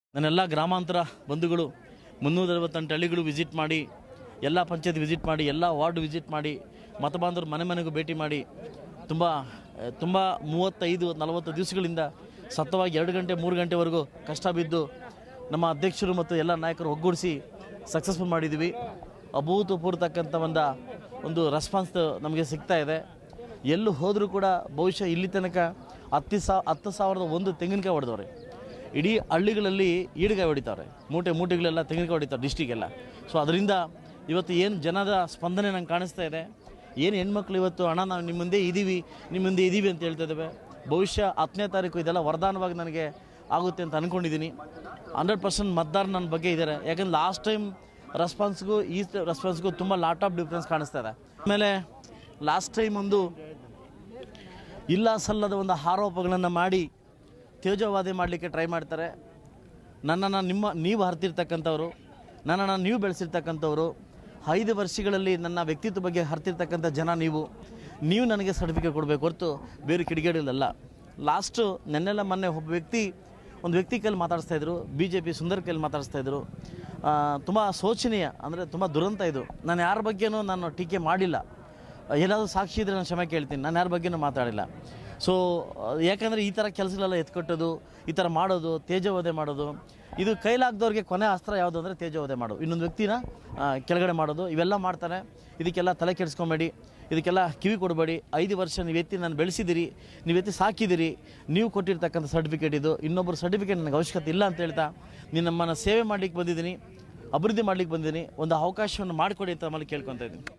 ನನ್ನೆಲ್ಲ ಗ್ರಾಮಾಂತರ ಬಂಧುಗಳು ಮುನ್ನೂರೈವತ್ತೆಂಟು ಹಳ್ಳಿಗಳು ವಿಸಿಟ್ ಮಾಡಿ ಎಲ್ಲ ಪಂಚಾಯತ್ ವಿಸಿಟ್ ಮಾಡಿ ಎಲ್ಲ ವಾರ್ಡ್ ವಿಸಿಟ್ ಮಾಡಿ ಮತಬಾಂಧವರು ಮನೆ ಮನೆಗೂ ಭೇಟಿ ಮಾಡಿ ತುಂಬ ತುಂಬ ಮೂವತ್ತೈದು ನಲವತ್ತು ದಿವಸಗಳಿಂದ ಸತತವಾಗಿ ಎರಡು ಗಂಟೆ ಮೂರು ಗಂಟೆವರೆಗೂ ಕಷ್ಟ ಬಿದ್ದು ನಮ್ಮ ಅಧ್ಯಕ್ಷರು ಮತ್ತು ಎಲ್ಲ ನಾಯಕರು ಒಗ್ಗೂಡಿಸಿ ಸಕ್ಸಸ್ಫುಲ್ ಮಾಡಿದ್ದೀವಿ ಅಭೂತಪೂರ್ತಕ್ಕಂಥ ಒಂದು ಒಂದು ರೆಸ್ಪಾನ್ಸ್ ನಮಗೆ ಸಿಗ್ತಾ ಇದೆ ಎಲ್ಲೂ ಹೋದರೂ ಕೂಡ ಬಹುಶಃ ಇಲ್ಲಿ ತನಕ ಹತ್ತು ಸಾವಿರ ಹತ್ತು ಸಾವಿರದ ಒಂದು ತೆಂಗಿನಕಾಯಿ ಹೊಡೆದವ್ರೆ ಇಡೀ ಹಳ್ಳಿಗಳಲ್ಲಿ ಈಡುಗಾಯಿ ಹೊಡಿತಾರೆ ಮೂಟೆ ಮೂಟೆಗಳೆಲ್ಲ ತೆಂಗಿನಕಾಯಿ ಹೊಡಿತಾರೆ ಡಿಸ್ಟಿಗೆಲ್ಲ ಸೊ ಅದರಿಂದ ಇವತ್ತು ಏನು ಜನದ ಸ್ಪಂದನೆ ನಂಗೆ ಕಾಣಿಸ್ತಾ ಇದೆ ಏನು ಹೆಣ್ಮಕ್ಳು ಇವತ್ತು ಅಣ್ಣ ನಾವು ನಿಮ್ಮ ಮುಂದೆ ಇದ್ದೀವಿ ನಿಮ್ಮ ಮುಂದೆ ಇದ್ದೀವಿ ಅಂತ ಹೇಳ್ತಾ ಇದ್ದೇವೆ ಬಹುಶಃ ಹತ್ತನೇ ತಾರೀಕು ಇದೆಲ್ಲ ವರದಾನವಾಗಿ ನನಗೆ ಆಗುತ್ತೆ ಅಂತ ಅಂದ್ಕೊಂಡಿದ್ದೀನಿ ಹಂಡ್ರೆಡ್ ಪರ್ಸೆಂಟ್ ಮತದಾರ ನನ್ನ ಬಗ್ಗೆ ಇದ್ದಾರೆ ಯಾಕಂದ್ರೆ ಲಾಸ್ಟ್ ಟೈಮ್ ರೆಸ್ಪಾನ್ಸ್ಗೂ ಈ ರೆಸ್ಪಾನ್ಸ್ಗೂ ತುಂಬ ಲಾಟ್ ಆಫ್ ಡಿಫ್ರೆನ್ಸ್ ಕಾಣಿಸ್ತಾ ಇದೆ ಆಮೇಲೆ ಲಾಸ್ಟ್ ಟೈಮ್ ಒಂದು ಇಲ್ಲ ಸಲ್ಲದ ಒಂದು ಆರೋಪಗಳನ್ನು ಮಾಡಿ ತೇಜೋವಾದಿ ಮಾಡಲಿಕ್ಕೆ ಟ್ರೈ ಮಾಡ್ತಾರೆ ನನ್ನನ್ನು ನಿಮ್ಮ ನೀವು ಹರ್ತಿರ್ತಕ್ಕಂಥವ್ರು ನನ್ನನ್ನು ನೀವು ಬೆಳೆಸಿರ್ತಕ್ಕಂಥವ್ರು ಐದು ವರ್ಷಗಳಲ್ಲಿ ನನ್ನ ವ್ಯಕ್ತಿತ್ವ ಬಗ್ಗೆ ಹರ್ತಿರ್ತಕ್ಕಂಥ ಜನ ನೀವು ನೀವು ನನಗೆ ಸರ್ಟಿಫಿಕೇಟ್ ಕೊಡಬೇಕು ಹೊರತು ಬೇರೆ ಕಿಡಿಗೇಡಿಗಳಲ್ಲ ಲಾಸ್ಟು ನೆನ್ನೆಲ್ಲ ಮೊನ್ನೆ ಒಬ್ಬ ವ್ಯಕ್ತಿ ಒಂದು ವ್ಯಕ್ತಿ ಕೈಲಿ ಮಾತಾಡಿಸ್ತಾ ಇದ್ರು ಬಿ ಜೆ ಪಿ ಸುಂದರ್ ಕೈಲಿ ಮಾತಾಡಿಸ್ತಾ ಇದ್ರು ತುಂಬ ಶೋಚನೀಯ ಅಂದರೆ ತುಂಬ ದುರಂತ ಇದು ನಾನು ಯಾರ ಬಗ್ಗೆನೂ ನಾನು ಟೀಕೆ ಮಾಡಿಲ್ಲ ಏನಾದರೂ ಸಾಕ್ಷಿ ಇದ್ದರೆ ನಾನು ಕ್ಷಮೆ ಕೇಳ್ತೀನಿ ನಾನು ಯಾರ ಬಗ್ಗೆನೂ ಮಾತಾಡಿಲ್ಲ ಸೊ ಯಾಕಂದರೆ ಈ ಥರ ಕೆಲಸಗಳೆಲ್ಲ ಎತ್ಕೊಟ್ಟೋದು ಈ ಥರ ಮಾಡೋದು ತೇಜೋವಧೆ ಮಾಡೋದು ಇದು ಕೈಲಾಗ್ದವ್ರಿಗೆ ಕೊನೆ ಅಸ್ತ್ರ ಯಾವುದು ಅಂದರೆ ತೇಜೋವಧೆ ಮಾಡೋದು ಇನ್ನೊಂದು ವ್ಯಕ್ತಿನ ಆ, ಕೆಳಗಡೆ ಮಾಡೋದು ಇವೆಲ್ಲ ಮಾಡ್ತಾನೆ ಇದಕ್ಕೆಲ್ಲ ತಲೆ ಕೆಡಿಸ್ಕೊಬೇಡಿ ಇದಕ್ಕೆಲ್ಲ ಕಿವಿ ಕೊಡಬೇಡಿ ಐದು ವರ್ಷ ನೀವು ಎತ್ತಿ ನಾನು ಬೆಳೆಸಿದಿರಿ ನೀವು ಎತ್ತಿ ಸಾಕಿದಿರಿ ನೀವು ಕೊಟ್ಟಿರ್ತಕ್ಕಂಥ ಸರ್ಟಿಫಿಕೇಟ್ ಇದು ಇನ್ನೊಬ್ಬರು ಸರ್ಟಿಫಿಕೇಟ್ ನನಗೆ ಅವಶ್ಯಕತೆ ಇಲ್ಲ ಅಂತ ಹೇಳ್ತಾ ನೀನು ನಮ್ಮನ್ನು ಸೇವೆ ಮಾಡಲಿಕ್ಕೆ ಬಂದಿದ್ದೀನಿ ಅಭಿವೃದ್ಧಿ ಮಾಡಲಿಕ್ಕೆ ಬಂದಿದ್ದೀನಿ ಒಂದು ಅವಕಾಶವನ್ನು ಮಾಡಿಕೊಡಿ ಅಂತ ಆಮೇಲೆ ಕೇಳ್ಕೊತಾ ಇದ್ದೀನಿ